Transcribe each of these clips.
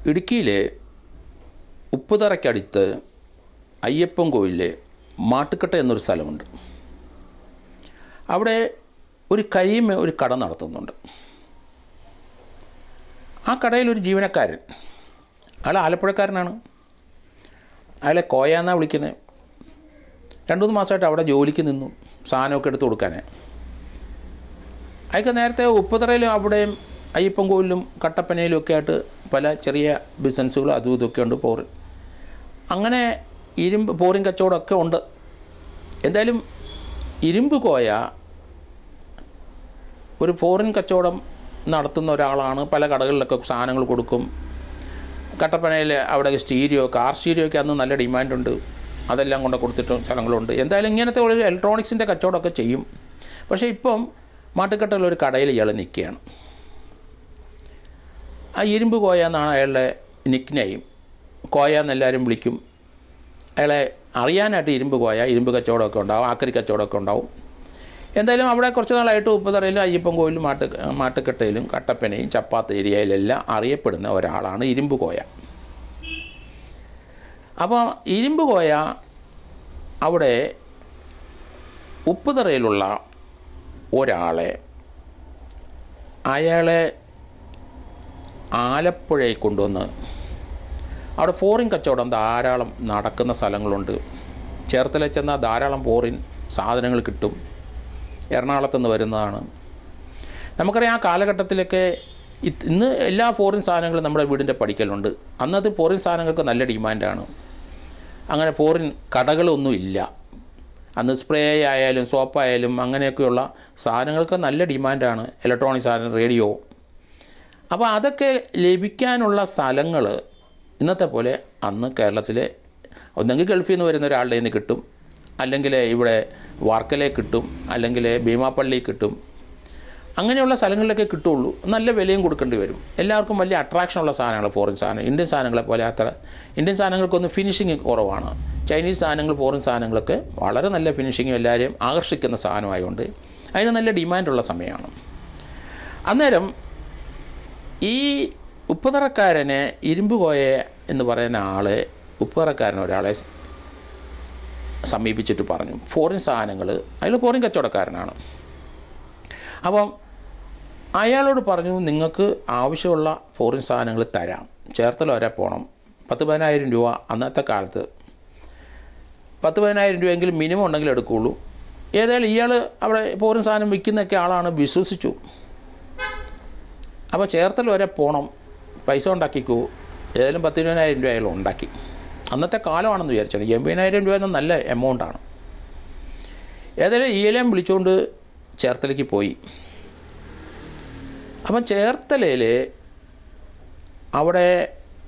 ഇടുക്കിയിൽ ഉപ്പുതറയ്ക്കടുത്ത് അയ്യപ്പൻ കോവിലിൽ മാട്ടുക്കട്ട എന്നൊരു സ്ഥലമുണ്ട് അവിടെ ഒരു കരിമ ഒരു കട നടത്തുന്നുണ്ട് ആ കടയിൽ ഒരു ജീവനക്കാരൻ അയാൾ ആലപ്പുഴക്കാരനാണ് അയാളെ കോയ എന്നാണ് വിളിക്കുന്നത് രണ്ട് മൂന്ന് മാസമായിട്ട് അവിടെ ജോലിക്ക് നിന്നു സാധനമൊക്കെ എടുത്ത് കൊടുക്കാനേ അയാൾക്ക് നേരത്തെ ഉപ്പുതറയിലും അവിടെയും അയ്യപ്പൻ കോവിലും കട്ടപ്പനയിലും ഒക്കെ ആയിട്ട് പല ചെറിയ ബിസിനസ്സുകളും അതും ഇതൊക്കെ ഉണ്ട് പോറ് അങ്ങനെ ഇരുമ്പ് പോറിൻ കച്ചവടമൊക്കെ ഉണ്ട് എന്തായാലും ഇരുമ്പ് കോയ ഒരു ഫോറിൻ കച്ചവടം നടത്തുന്ന ഒരാളാണ് പല കടകളിലൊക്കെ സാധനങ്ങൾ കൊടുക്കും കട്ടപ്പനയിൽ അവിടെ സ്റ്റീരിയോ കാർ സ്റ്റീരിയോ ഒക്കെ അന്ന് നല്ല ഡിമാൻഡുണ്ട് അതെല്ലാം കൊണ്ട് കൊടുത്തിട്ടും സ്ഥലങ്ങളുണ്ട് എന്തായാലും ഇങ്ങനത്തെ ഒരു ഇലക്ട്രോണിക്സിൻ്റെ കച്ചവടമൊക്കെ ചെയ്യും പക്ഷേ ഇപ്പം മാട്ടുക്കട്ടയിൽ ഒരു കടയിൽ ഇയാൾ നിൽക്കുകയാണ് ആ ഇരുമ്പ് കോയ എന്നാണ് അയാളുടെ നിക്ക് നെയിം കോയ എന്നെല്ലാവരും വിളിക്കും അയാളെ അറിയാനായിട്ട് ഇരുമ്പ് കോയ ഇരുമ്പ് കച്ചവടമൊക്കെ ഉണ്ടാവും ആക്രി കച്ചവടമൊക്കെ ഉണ്ടാവും എന്തായാലും അവിടെ കുറച്ച് നാളായിട്ട് ഉപ്പുതറയിലും അയ്യപ്പൻ കോവിലും മാട്ട് മാട്ടുക്കട്ടയിലും കട്ടപ്പനയും ചപ്പാത്ത് ഏരിയയിലെല്ലാം അറിയപ്പെടുന്ന ഒരാളാണ് ഇരുമ്പ് കോയ അപ്പോൾ ഇരുമ്പ് കോയ അവിടെ ഉപ്പുതറയിലുള്ള ഒരാളെ അയാളെ ആലപ്പുഴയിൽ കൊണ്ടുവന്ന് അവിടെ ഫോറിൻ കച്ചവടം ധാരാളം നടക്കുന്ന സ്ഥലങ്ങളുണ്ട് ചേർത്തല ചെന്നാൽ ധാരാളം ഫോറിൻ സാധനങ്ങൾ കിട്ടും എറണാകുളത്ത് നിന്ന് വരുന്നതാണ് നമുക്കറിയാം ആ കാലഘട്ടത്തിലൊക്കെ ഇത് ഇന്ന് എല്ലാ ഫോറിൻ സാധനങ്ങളും നമ്മുടെ വീടിൻ്റെ പഠിക്കലുണ്ട് അന്നത്തെ ഫോറിൻ സാധനങ്ങൾക്ക് നല്ല ഡിമാൻഡാണ് അങ്ങനെ ഫോറിൻ കടകളൊന്നും ഇല്ല അന്ന് സ്പ്രേ ആയാലും സോപ്പായാലും അങ്ങനെയൊക്കെയുള്ള സാധനങ്ങൾക്ക് നല്ല ഡിമാൻഡാണ് ഇലക്ട്രോണിക് സാധനം റേഡിയോ അപ്പോൾ അതൊക്കെ ലഭിക്കാനുള്ള സ്ഥലങ്ങൾ ഇന്നത്തെ പോലെ അന്ന് കേരളത്തിലെ ഒന്നെങ്കിൽ ഗൾഫിൽ നിന്ന് വരുന്ന ഒരാളുടെ നിന്ന് കിട്ടും അല്ലെങ്കിൽ ഇവിടെ വർക്കലേ കിട്ടും അല്ലെങ്കിൽ ഭീമാപ്പള്ളി കിട്ടും അങ്ങനെയുള്ള സ്ഥലങ്ങളിലൊക്കെ കിട്ടുള്ളൂ നല്ല വിലയും കൊടുക്കേണ്ടി വരും എല്ലാവർക്കും വലിയ അട്രാക്ഷനുള്ള സാധനങ്ങൾ ഫോറിൻ സാധനം ഇന്ത്യൻ സാധനങ്ങളെ പോലെ അത്ര ഇന്ത്യൻ സാധനങ്ങൾക്കൊന്നും ഫിനിഷിങ് കുറവാണ് ചൈനീസ് സാധനങ്ങൾ ഫോറിൻ സാധനങ്ങളൊക്കെ വളരെ നല്ല ഫിനിഷിങ്ങും എല്ലാവരെയും ആകർഷിക്കുന്ന സാധനമായതുകൊണ്ട് അതിന് നല്ല ഡിമാൻഡുള്ള സമയമാണ് അന്നേരം ഈ ഉപ്പുതറക്കാരനെ ഇരുമ്പ് കോയ എന്ന് പറയുന്ന ആളെ ഉപ്പുതറക്കാരൻ ഒരാളെ സമീപിച്ചിട്ട് പറഞ്ഞു ഫോറിൻ സാധനങ്ങൾ അയാൾ ഫോറിൻ കച്ചവടക്കാരനാണ് അപ്പം അയാളോട് പറഞ്ഞു നിങ്ങൾക്ക് ആവശ്യമുള്ള ഫോറിൻ സാധനങ്ങൾ തരാം ചേർത്തല വരെ പോകണം പത്ത് പതിനായിരം രൂപ അന്നത്തെ കാലത്ത് പത്ത് പതിനായിരം രൂപയെങ്കിലും മിനിമം ഉണ്ടെങ്കിൽ എടുക്കുകയുള്ളൂ ഏതായാലും ഇയാൾ അവിടെ ഫോറിൻ സാധനം വിൽക്കുന്നൊക്കെ ആളാണ് വിശ്വസിച്ചു അപ്പോൾ ചേർത്തല വരെ പോകണം പൈസ ഉണ്ടാക്കിക്കൂ ഏതായാലും പത്ത് ഇരുപതിനായിരം രൂപ അയാൾ ഉണ്ടാക്കി അന്നത്തെ കാലമാണെന്ന് വിചാരിച്ചാണ് എൺപതിനായിരം രൂപ എന്ന നല്ല എമൗണ്ടാണ് ഏതായാലും ഈലം വിളിച്ചുകൊണ്ട് ചേർത്തലയ്ക്ക് പോയി അപ്പം ചേർത്തലയിൽ അവിടെ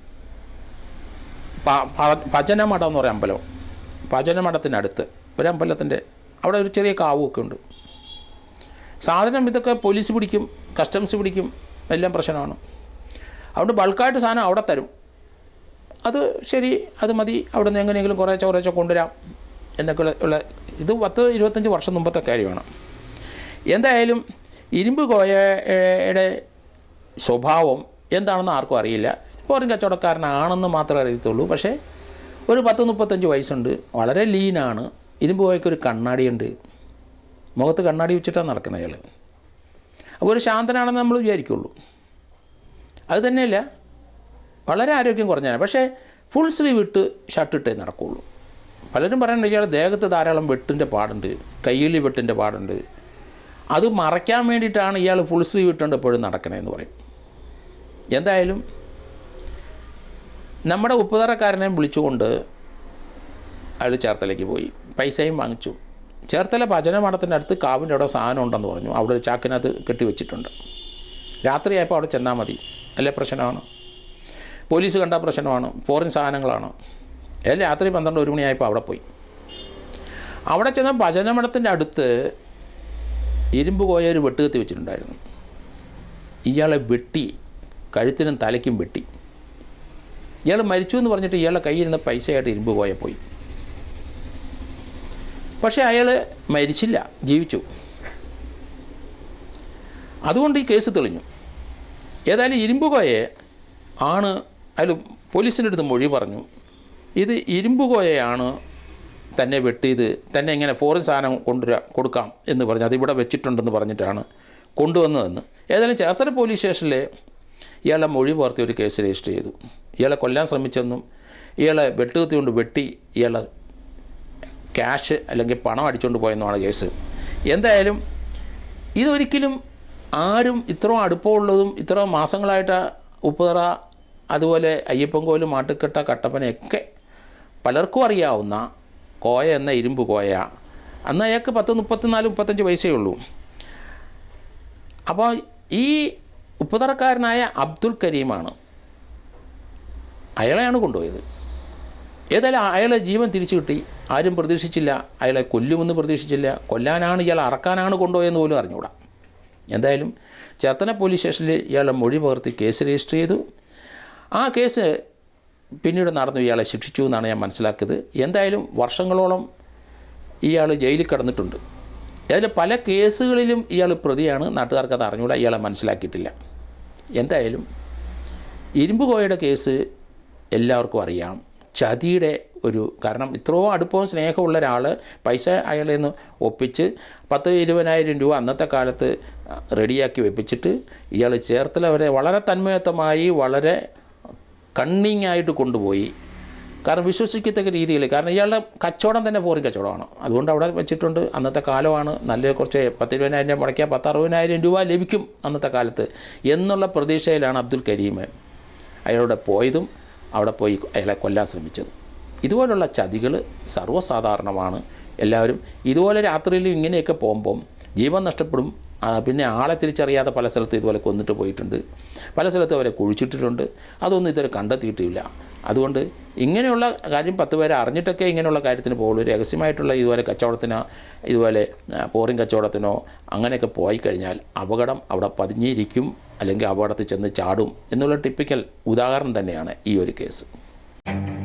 പ- പ- ഭജനമഠം എന്ന് പറയുന്ന അമ്പലം ഭജനമഠത്തിനടുത്ത് ഒരു അമ്പലത്തിൻ്റെ അവിടെ ഒരു ചെറിയ കാവുമൊക്കെ ഉണ്ട് സാധനം ഇതൊക്കെ പോലീസ് പിടിക്കും കസ്റ്റംസ് പിടിക്കും എല്ലാം പ്രശ്നമാണ് അതുകൊണ്ട് ബൾക്കായിട്ട് സാധനം അവിടെ തരും അത് ശരി അത് മതി അവിടെ നിന്ന് എങ്ങനെയെങ്കിലും കുറേശ്ശെ കുറേശ്ശെ കൊണ്ടുവരാം എന്നൊക്കെ ഉള്ള- ഉള്ള ഇത് പത്ത് ഇരുപത്തഞ്ച് വർഷം മുമ്പത്തെ കാര്യമാണ് എന്തായാലും ഇരുമ്പ് കോയയുടെ സ്വഭാവം എന്താണെന്ന് ആർക്കും അറിയില്ല ഫോറിൻ കച്ചവടക്കാരനാണെന്ന് മാത്രമേ അറിയത്തുള്ളൂ പക്ഷേ ഒരു പത്ത് മുപ്പത്തഞ്ച് വയസ്സുണ്ട് വളരെ ലീനാണ് ഇരുമ്പ് കോയയ്ക്ക് ഒരു കണ്ണാടിയുണ്ട് മുഖത്ത് കണ്ണാടി വെച്ചിട്ടാണ് നടക്കുന്നത് അയാൾ അപ്പോൾ ഒരു ശാന്തനാണെന്ന് നമ്മൾ വിചാരിക്കുള്ളൂ അത് തന്നെയല്ല വളരെ ആരോഗ്യം കുറഞ്ഞാണ് പക്ഷേ ഫുൾ സ്ലീവ് ഇട്ട് ഷർട്ട് ഇട്ടേ നടക്കുകയുള്ളൂ പലരും പറയുന്നുണ്ട് ഇയാൾ ദേഹത്ത് ധാരാളം വെട്ടിൻ്റെ പാടുണ്ട് കയ്യിൽ വെട്ടിൻ്റെ പാടുണ്ട് അത് മറയ്ക്കാൻ വേണ്ടിയിട്ടാണ് ഇയാൾ ഫുൾ സ്ലീവ് ഇട്ടുകൊണ്ട് എപ്പോഴും നടക്കണതെന്ന് പറയും എന്തായാലും നമ്മുടെ ഉപ്പുതറക്കാരനെ വിളിച്ചുകൊണ്ട് അയാൾ ചേർത്തലയ്ക്ക് പോയി പൈസയും വാങ്ങിച്ചു ചേർത്തല ഭജന മഠത്തിൻ്റെ അടുത്ത് കാവിൻ്റെ അവിടെ സാധനം ഉണ്ടെന്ന് പറഞ്ഞു അവിടെ ഒരു ചാക്കിനകത്ത് കെട്ടിവെച്ചിട്ടുണ്ട് രാത്രിയായപ്പോൾ അവിടെ ചെന്നാൽ മതി അല്ലേ പ്രശ്നമാണ് പോലീസ് കണ്ട പ്രശ്നമാണ് ഫോറിൻ സാധനങ്ങളാണ് ഏതായാലും രാത്രി പന്ത്രണ്ട് ഒരു മണിയായപ്പോൾ അവിടെ പോയി അവിടെ ചെന്ന ഭജന മഠത്തിൻ്റെ അടുത്ത് ഇരുമ്പ് കോയ ഒരു വെട്ടുകത്തി വെച്ചിട്ടുണ്ടായിരുന്നു ഇയാളെ വെട്ടി കഴുത്തിനും തലയ്ക്കും വെട്ടി ഇയാൾ മരിച്ചു എന്ന് പറഞ്ഞിട്ട് ഇയാളുടെ കയ്യിൽ നിന്ന് പൈസയായിട്ട് ഇരുമ്പ് കോയ പോയി പക്ഷേ അയാൾ മരിച്ചില്ല ജീവിച്ചു അതുകൊണ്ട് ഈ കേസ് തെളിഞ്ഞു ഏതായാലും ഇരുമ്പ് കോയെ ആണ് അതിൽ പോലീസിൻ്റെ അടുത്ത് മൊഴി പറഞ്ഞു ഇത് ഇരുമ്പ് കോയയാണ് തന്നെ വെട്ടിയത് തന്നെ ഇങ്ങനെ ഫോറിൻ സാധനം കൊണ്ടുവരാ കൊടുക്കാം എന്ന് പറഞ്ഞ് അതിവിടെ വെച്ചിട്ടുണ്ടെന്ന് പറഞ്ഞിട്ടാണ് കൊണ്ടുവന്നതെന്ന് ഏതായാലും ചേർത്തല പോലീസ് സ്റ്റേഷനിൽ ഇയാളെ മൊഴി പകർത്തി ഒരു കേസ് രജിസ്റ്റർ ചെയ്തു ഇയാളെ കൊല്ലാൻ ശ്രമിച്ചെന്നും ഇയാളെ വെട്ടുകത്തി കൊണ്ട് വെട്ടി ഇയാളെ ക്യാഷ് അല്ലെങ്കിൽ പണം അടിച്ചുകൊണ്ട് പോയെന്നുമാണ് കേസ് എന്തായാലും ഇതൊരിക്കലും ആരും ഇത്രയും അടുപ്പമുള്ളതും ഇത്ര മാസങ്ങളായിട്ട് ഉപ്പുതറ അതുപോലെ അയ്യപ്പൻകോല് മാട്ടുക്കെട്ട കട്ടപ്പനയൊക്കെ പലർക്കും അറിയാവുന്ന കോയ എന്ന ഇരുമ്പ് കോയ അന്ന് അയാൾക്ക് പത്ത് മുപ്പത്തിനാല് മുപ്പത്തഞ്ച് വയസ്സേ ഉള്ളൂ അപ്പോൾ ഈ ഉപ്പുതറക്കാരനായ അബ്ദുൽ കരീമാണ് അയാളെയാണ് കൊണ്ടുപോയത് ഏതായാലും അയാളെ ജീവൻ തിരിച്ചു കിട്ടി ആരും പ്രതീക്ഷിച്ചില്ല അയാളെ കൊല്ലുമെന്ന് പ്രതീക്ഷിച്ചില്ല കൊല്ലാനാണ് ഇയാൾ അറക്കാനാണ് കൊണ്ടുപോയെന്ന് പോലും അറിഞ്ഞുകൂടാ എന്തായാലും ചേർത്തല പോലീസ് സ്റ്റേഷനിൽ ഇയാളെ മൊഴി പകർത്തി കേസ് രജിസ്റ്റർ ചെയ്തു ആ കേസ് പിന്നീട് നടന്നു ഇയാളെ ശിക്ഷിച്ചു എന്നാണ് ഞാൻ മനസ്സിലാക്കിയത് എന്തായാലും വർഷങ്ങളോളം ഇയാൾ ജയിലിൽ കിടന്നിട്ടുണ്ട് ഏതായാലും പല കേസുകളിലും ഇയാൾ പ്രതിയാണ് നാട്ടുകാർക്ക് അത് അറിഞ്ഞുകൂടാ ഇയാളെ മനസ്സിലാക്കിയിട്ടില്ല എന്തായാലും ഇരുമ്പ് കോയയുടെ കേസ് എല്ലാവർക്കും അറിയാം ചതിയുടെ ഒരു കാരണം ഇത്രയും അടുപ്പവും സ്നേഹമുള്ള ഒരാൾ പൈസ അയാളിൽ നിന്ന് ഒപ്പിച്ച് പത്ത് ഇരുപതിനായിരം രൂപ അന്നത്തെ കാലത്ത് റെഡിയാക്കി വെപ്പിച്ചിട്ട് ഇയാൾ ചേർത്തല വരെ വളരെ തന്മയത്വമായി വളരെ കണ്ണിങ് ആയിട്ട് കൊണ്ടുപോയി കാരണം വിശ്വസിക്കത്തക്ക രീതിയിൽ കാരണം ഇയാളുടെ കച്ചവടം തന്നെ ഫോറിൻ കച്ചവടമാണ് അതുകൊണ്ട് അവിടെ വെച്ചിട്ടുണ്ട് അന്നത്തെ കാലമാണ് നല്ല കുറച്ച് പത്ത് ഇരുപതിനായിരം രൂപ മുടക്കിയാൽ പത്ത് അറുപതിനായിരം രൂപ ലഭിക്കും അന്നത്തെ കാലത്ത് എന്നുള്ള പ്രതീക്ഷയിലാണ് അബ്ദുൽ കരീം അയാളുടെ പോയതും അവിടെ പോയി അയാളെ കൊല്ലാൻ ശ്രമിച്ചത് ഇതുപോലുള്ള ചതികൾ സർവ്വസാധാരണമാണ് എല്ലാവരും ഇതുപോലെ രാത്രിയിൽ ഇങ്ങനെയൊക്കെ പോകുമ്പം ജീവൻ നഷ്ടപ്പെടും ആ, പിന്നെ ആളെ തിരിച്ചറിയാതെ പല സ്ഥലത്ത് ഇതുപോലെ കൊന്നിട്ട് പോയിട്ടുണ്ട് പല സ്ഥലത്ത് അവരെ കുഴിച്ചിട്ടിട്ടുണ്ട് അതൊന്നും ഇതുവരെ കണ്ടെത്തിയിട്ടില്ല അതുകൊണ്ട് ഇങ്ങനെയുള്ള കാര്യം പത്ത് പേരെ അറിഞ്ഞിട്ടൊക്കെ ഇങ്ങനെയുള്ള കാര്യത്തിന് പോകുള്ളൂ രഹസ്യമായിട്ടുള്ള ഇതുപോലെ കച്ചവടത്തിനോ ഇതുപോലെ ആ, പോറിൻ കച്ചവടത്തിനോ അങ്ങനെയൊക്കെ പോയി കഴിഞ്ഞാൽ അപകടം അവിടെ പതിഞ്ഞിരിക്കും അല്ലെങ്കിൽ അപകടത്തിൽ ചെന്ന് ചാടും എന്നുള്ള ടിപ്പിക്കൽ ഉദാഹരണം തന്നെയാണ് ഈ ഒരു കേസ്